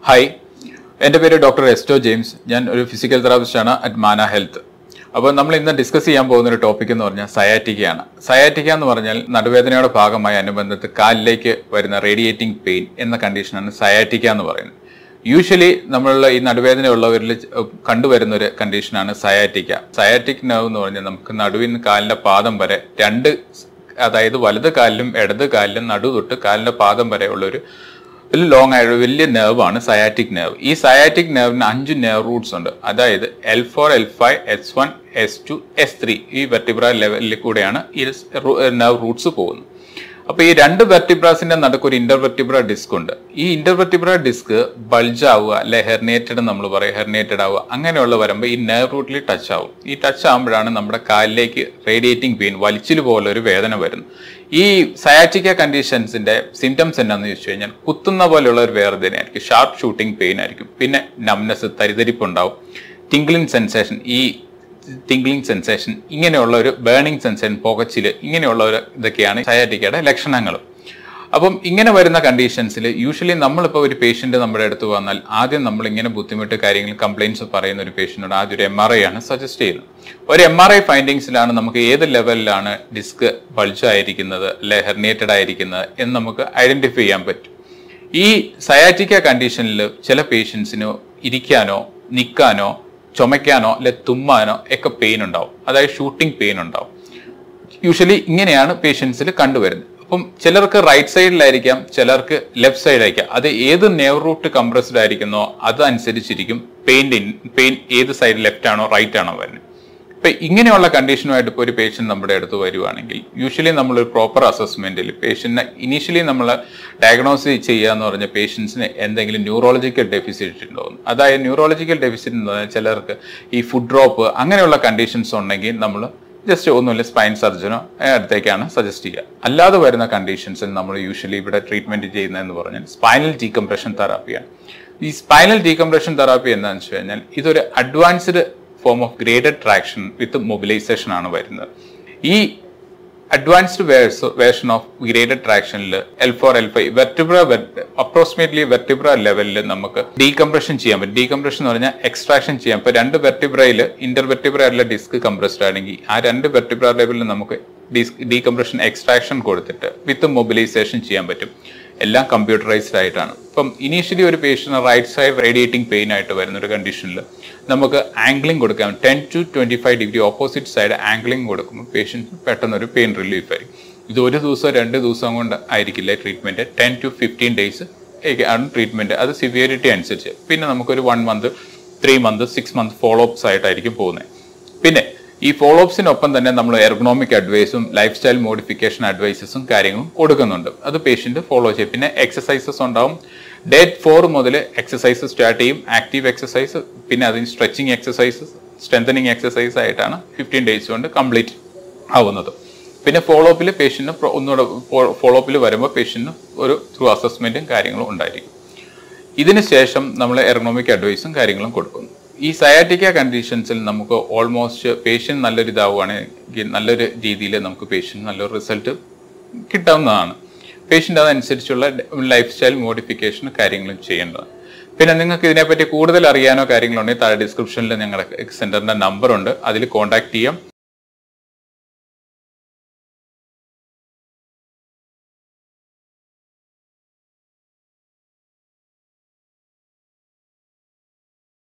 hi എൻ്റെ പേര് doctor Esto James ഞാൻ ഒരു ഫിസിക്കൽ തെറാപ്പിസ്റ്റാണ് അറ്റ് മാന ഹെൽത്ത് അപ്പോൾ നമ്മൾ ഇന്ന് ഡിസ്കസ് ചെയ്യാൻ പോകുന്ന ഒരു ടോപ്പിക് എന്ന് പറഞ്ഞാൽ സയാറ്റിക്കയാണ് സയാറ്റിക്ക എന്ന് പറഞ്ഞാൽ നടുവേദനയുടെ ഭാഗമായി അനുബന്ധത്ത് കാലിലേക്ക് വരുന്ന റേഡിയേറ്റിംഗ് പെയിൻ എന്ന കണ്ടീഷനാണ് സയാറ്റിക്ക എന്ന് പറയുന്നത് യൂഷ്വലി നമ്മളുള്ള ഈ നടുവേദന ഉള്ളവരിൽ കണ്ടുവരുന്ന ഒരു കണ്ടീഷനാണ് സയാറ്റിക്ക സയാറ്റിക് നെർവ് എന്ന് പറഞ്ഞാൽ നമുക്ക് നടുവിന് കാലിന്റെ പാദം വരെ രണ്ട് അതായത് വലത് കാലിലും ഇടത് കാലിലും നടു തൊട്ട് കാലിന്റെ പാദം വരെ ഉള്ള ഒരു ഒരു ലോങ് ആയ ഒരു വലിയ നെർവാണ് സയാറ്റിക് നെർവ് ഈ സയാറ്റിക് നെർവിന് അഞ്ച് നെർവ് റൂട്ട്സ് ഉണ്ട് അതായത് L four L five S one S two S three ഈ വെർട്ടിബ്ര ലെവലിൽ കൂടെയാണ് ഈ നെർവ് റൂട്ട്സ് പോകുന്നത് അപ്പൊ ഈ രണ്ട് വെർട്ടിബ്രാസിന്റെ നടുക്ക് ഒരു ഇന്റർവെർട്ടിബ്ര ഡിസ്ക് ഉണ്ട് ഈ ഇന്റർവെർട്ടിബ്ര ഡിസ്ക് ബൾജ് ആവുക അല്ലെ ഹെർനേറ്റഡ് നമ്മൾ പറയും ഹെർനേറ്റഡ് ആവുക അങ്ങനെയുള്ള വരുമ്പോൾ ഈ നെർവ് റൂട്ടിൽ ടച്ച് ആവും ഈ ടച്ച് ആകുമ്പോഴാണ് നമ്മുടെ കാലിലേക്ക് റേഡിയേറ്റിംഗ് പെയിൻ വലിച്ചിൽ പോലെ ഒരു വേദന വരുന്നത് ഈ സയാറ്റിക്ക കണ്ടീഷൻസിന്റെ സിംറ്റംസ് എന്നാന്ന് ചോദിച്ചു കഴിഞ്ഞാൽ കുത്തുന്ന പോലെയുള്ള ഒരു വേദനയായിരിക്കും ഷാർപ്പ് ഷൂട്ടിംഗ് പെയിൻ ആയിരിക്കും പിന്നെ നംനെസ് തരിതരിപ്പ് ഉണ്ടാവും ടിംഗ്ലിംഗ് സെൻസേഷൻ ഈ ടിംഗ്ലിംഗ് സെൻസേഷൻ ഇങ്ങനെയുള്ള ഒരു ബേണിംഗ് സെൻസേഷൻ പുകച്ചിൽ ഇങ്ങനെയുള്ള ഒരു ഇതൊക്കെയാണ് സയാറ്റിക്കയുടെ ലക്ഷണങ്ങൾ അപ്പം ഇങ്ങനെ വരുന്ന കണ്ടീഷൻസിൽ യൂഷ്വലി നമ്മളിപ്പോൾ ഒരു പേഷ്യന്റ് നമ്മുടെ അടുത്ത് വന്നാൽ ആദ്യം നമ്മൾ ഇങ്ങനെ ബുദ്ധിമുട്ട് കാര്യങ്ങൾ കംപ്ലയിൻസ് പറയുന്ന ഒരു പേഷ്യനോട് ആദ്യം ഒരു എം ആർ ഐ ആണ് സജസ്റ്റ് ചെയ്യുന്നത് ഒരു എം ആർ ഐ ഫൈൻഡിങ്സിലാണ് നമുക്ക് ഏത് ലെവലിലാണ് ഡിസ്ക് ബൾജ് ആയിരിക്കുന്നത് അല്ലെ ഹെർനേറ്റഡ് ആയിരിക്കുന്നത് എന്ന് നമുക്ക് ഐഡന്റിഫൈ ചെയ്യാൻ പറ്റും ഈ സയാറ്റിക്ക കണ്ടീഷനിൽ ചില പേഷ്യൻസിന് ഇരിക്കാനോ നിൽക്കാനോ ചുമയ്ക്കാനോ അല്ലെ തുമ്മാനോ ഒക്കെ പെയിൻ ഉണ്ടാവും അതായത് ഷൂട്ടിംഗ് പെയിൻ ഉണ്ടാവും യൂഷ്വലി ഇങ്ങനെയാണ് പേഷ്യൻസിൽ കണ്ടുവരുന്നത് അപ്പം ചിലർക്ക് റൈറ്റ് സൈഡിലായിരിക്കാം ചിലർക്ക് ലെഫ്റ്റ് സൈഡിലായിരിക്കാം അത് ഏത് നെയർ റൂട്ട് കംപ്രസ്ഡ് ആയിരിക്കുന്നോ അതനുസരിച്ചിരിക്കും പെയിൻ പെയിൻ ഏത് സൈഡ് ലെഫ്റ്റ് ആണോ റൈറ്റ് ആണോ വരുന്നത് ഇപ്പൊ ഇങ്ങനെയുള്ള കണ്ടീഷനുമായിട്ട് ഇപ്പോൾ ഒരു പേഷ്യന്റ് നമ്മുടെ അടുത്ത് വരുവാണെങ്കിൽ യൂഷ്വലി നമ്മൾ ഒരു പ്രോപ്പർ അസസ്മെന്റിൽ പേഷ്യന്റിനെ ഇനീഷ്യലി നമ്മൾ ഡയഗ്നോസ് ചെയ്യുക എന്ന് പറഞ്ഞ പേഷ്യൻസിന് എന്തെങ്കിലും ന്യൂറോളജിക്കൽ ഡെഫിസിറ്റ് ഉണ്ടോ അതായത് ന്യൂറോളജിക്കൽ ഡെഫിസിറ്റ് എന്ന് പറഞ്ഞാൽ ചിലർക്ക് ഈ ഫുഡ് ഡ്രോപ്പ് അങ്ങനെയുള്ള കണ്ടീഷൻസ് ഉണ്ടെങ്കിൽ നമ്മൾ ജസ്റ്റ് ഒന്നുമില്ല സ്പൈൻ സർജനോ അടുത്തേക്കാണ് സജസ്റ്റ് ചെയ്യുക അല്ലാതെ വരുന്ന കണ്ടീഷൻസിൽ നമ്മൾ യൂഷ്വലി ഇവിടെ ട്രീറ്റ്മെന്റ് ചെയ്യുന്നതെന്ന് പറഞ്ഞാൽ സ്പൈനൽ ഡീകംപ്രഷൻ തെറാപ്പിയാണ് ഈ സ്പൈനൽ ഡീകംപ്രഷൻ തെറാപ്പി എന്താണെന്ന് വെച്ച് കഴിഞ്ഞാൽ ഇതൊരു advanced form of graded traction with mobilisation ആണ് വരുന്നത് ഈ അഡ്വാൻസ്ഡ് വേർഷൻ ഓഫ് ഗ്രേഡഡ് ട്രാക്ഷനിൽ L four L five vertebra approximately vertebra ലെവലിൽ നമുക്ക് ഡീകംപ്രഷൻ ചെയ്യാൻ പറ്റും ഡീകംപ്രഷൻ എന്ന് പറഞ്ഞാൽ എക്സ്ട്രാക്ഷൻ ചെയ്യാം ഇപ്പൊ രണ്ട് വെർട്ടിബ്രയിൽ ഇന്റർ വെർട്ടിബ്രയിലെ ഡിസ്ക് കംപ്രസ്ഡ് ആണെങ്കിൽ ആ രണ്ട് വെർട്ടിബ്ര ലെവലിൽ നമുക്ക് ഡീകംപ്രഷൻ എക്സ്ട്രാക്ഷൻ കൊടുത്തിട്ട് വിത്ത് മൊബിലൈസേഷൻ ചെയ്യാൻ പറ്റും എല്ലാം കമ്പ്യൂട്ടറൈസ്ഡ് ആയിട്ടാണ് ഇപ്പം ഇനീഷ്യലി ഒരു patient right side radiating pain ആയിട്ട് വരുന്ന ഒരു കണ്ടീഷനിൽ നമുക്ക് ആംഗ്ലിംഗ് കൊടുക്കാം ten to twenty five degree opposite side angling കൊടുക്കുമ്പോൾ പേഷ്യൻറ്റ് പെട്ടെന്ന് ഒരു പെയിൻ റിലീഫ് ആയിരിക്കും ഇത് ഒരു ദിവസം രണ്ട് ദിവസം കൊണ്ട് ആയിരിക്കില്ല treatment ten to fifteen days ആണ് ട്രീറ്റ്മെന്റ് അത് സിവിയറിറ്റി അനുസരിച്ച് പിന്നെ നമുക്കൊരു one month three month six month follow ups ആയിട്ടായിരിക്കും പോകുന്നത് പിന്നെ ഈ ഫോളോ അപ്സിനൊപ്പം തന്നെ നമ്മൾ എർഗണോമിക് അഡ്വൈസും ലൈഫ് സ്റ്റൈൽ മോഡിഫിക്കേഷൻ അഡ്വൈസസും കാര്യങ്ങളും കൊടുക്കുന്നുണ്ട് അത് പേഷ്യന്റ് ഫോളോ ചെയ്യും പിന്നെ എക്സസൈസസ് ഉണ്ടാവും ഡേറ്റ് ഫോർ മുതൽ എക്സസൈസ് സ്റ്റാർട്ട് ചെയ്യും ആക്റ്റീവ് എക്സസൈസ് പിന്നെ അതിന് സ്ട്രെച്ചിങ് എക്സസൈസസ് സ്ട്രെങ്തനിങ് എക്സസൈസ് ആയിട്ടാണ് ഫിഫ്റ്റീൻ ഡേയ്സ് കൊണ്ട് കംപ്ലീറ്റ് ആവുന്നത് പിന്നെ ഫോളോ അപ്പിൽ പേഷ്യന്റിന് ഒന്നുകൂടെ ഫോളോ അപ്പിൽ വരുമ്പോൾ പേഷ്യന്റിന് ഒരു ത്രൂ അസസ്മെന്റും കാര്യങ്ങളും ഉണ്ടായിരിക്കും ഇതിന് ശേഷം നമ്മൾ എർഗണോമിക് അഡ്വൈസും കാര്യങ്ങളും കൊടുക്കുന്നു ഈ സയാറ്റിക്ക കണ്ടീഷൻസിൽ നമുക്ക് ഓൾമോസ്റ്റ് പേഷ്യൻ്റ് നല്ലൊരു ഇതാവുകയാണെങ്കിൽ നല്ലൊരു രീതിയിൽ നമുക്ക് പേഷ്യൻ്റ് നല്ലൊരു റിസൾട്ട് കിട്ടാവുന്നതാണ് പേഷ്യൻ്റ് അതനുസരിച്ചുള്ള ലൈഫ് സ്റ്റൈൽ മോഡിഫിക്കേഷൻ കാര്യങ്ങളും ചെയ്യേണ്ടതാണ് പിന്നെ നിങ്ങൾക്ക് ഇതിനെപ്പറ്റി കൂടുതൽ അറിയാനോ കാര്യങ്ങളുണ്ടെങ്കിൽ താഴെ ഡിസ്ക്രിപ്ഷനിൽ ഞങ്ങളുടെ സെന്ററിന്റെ നമ്പർ ഉണ്ട് അതിൽ കോൺടാക്ട് ചെയ്യാം